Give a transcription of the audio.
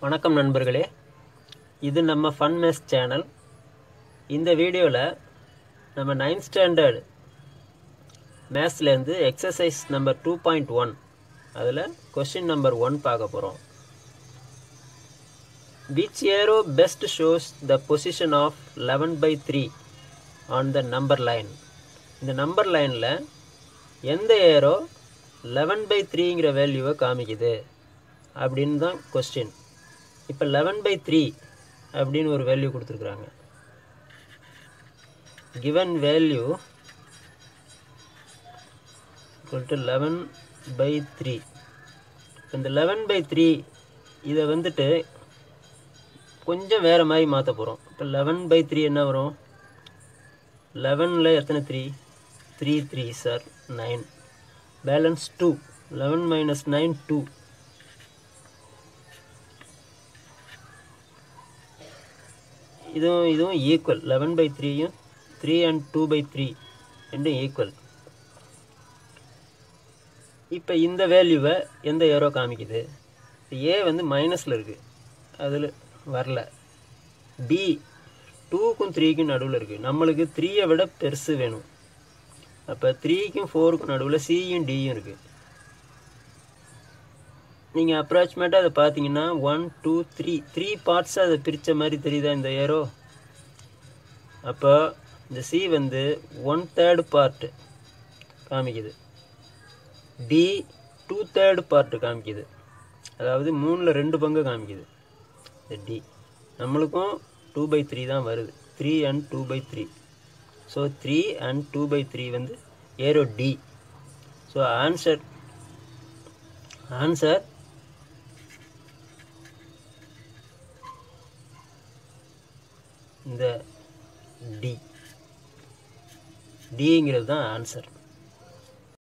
வணக்கம் நண்பர்களே இது நம்ம ஃபன் மேஸ் சேனல் இந்த வீடியோவில் நம்ம நைன்த் ஸ்டாண்டர்ட் மேத்ஸ்லேருந்து exercise number two point one அதில் கொஸ்டின் நம்பர் ஒன் பார்க்க போகிறோம் which arrow best shows the position of eleven by three on the number line இந்த நம்பர் லைனில் எந்த ஏரோ லெவன் பை த்ரீங்கிற வேல்யூவை காமிக்குது அப்படின்னு தான் கொஸ்டின் இப்போ லெவன் பை த்ரீ அப்படின்னு ஒரு வேல்யூ கொடுத்துருக்குறாங்க given value equal to eleven by three இந்த லெவன் பை த்ரீ இதை வந்துட்டு கொஞ்சம் வேறு மாதிரி மாற்ற போகிறோம் இப்போ லெவன் பை த்ரீ என்ன வரும் லெவனில் எத்தனை three three three sir nine balance two eleven minus nine two இதுவும் இதுவும் ஈக்குவல் லெவன் பை த்ரீயும் three and two by three ரெண்டும் ஈக்குவல் இப்போ இந்த வேல்யூவை எந்த ஏரோ காமிக்குது ஏ வந்து மைனஸில் இருக்குது அதில் வரல பி டூக்கும் த்ரீக்கும் நடுவில் இருக்குது நம்மளுக்கு த்ரீயை விட பெருசு வேணும் அப்போ த்ரீக்கும் ஃபோருக்கும் நடுவில் சியும் டியும் இருக்குது நீங்கள் அப்ராக்சிமேட்டாக அதை பார்த்தீங்கன்னா one two three three parts அதை பிரித்த மாதிரி தெரியுதா இந்த ஏரோ அப்போ இந்த சி வந்து ஒன் தேர்டு பார்ட்டு காமிக்குது டி டூ தேர்டு பார்ட்டு காமிக்குது அதாவது மூணில் ரெண்டு பங்கு காமிக்குது இந்த டி நம்மளுக்கும் டூ பை த்ரீ தான் வருது three and two by three so three and two by three வந்து arrow D so answer answer இந்த டி டிங்கிறது தான் ஆன்சர்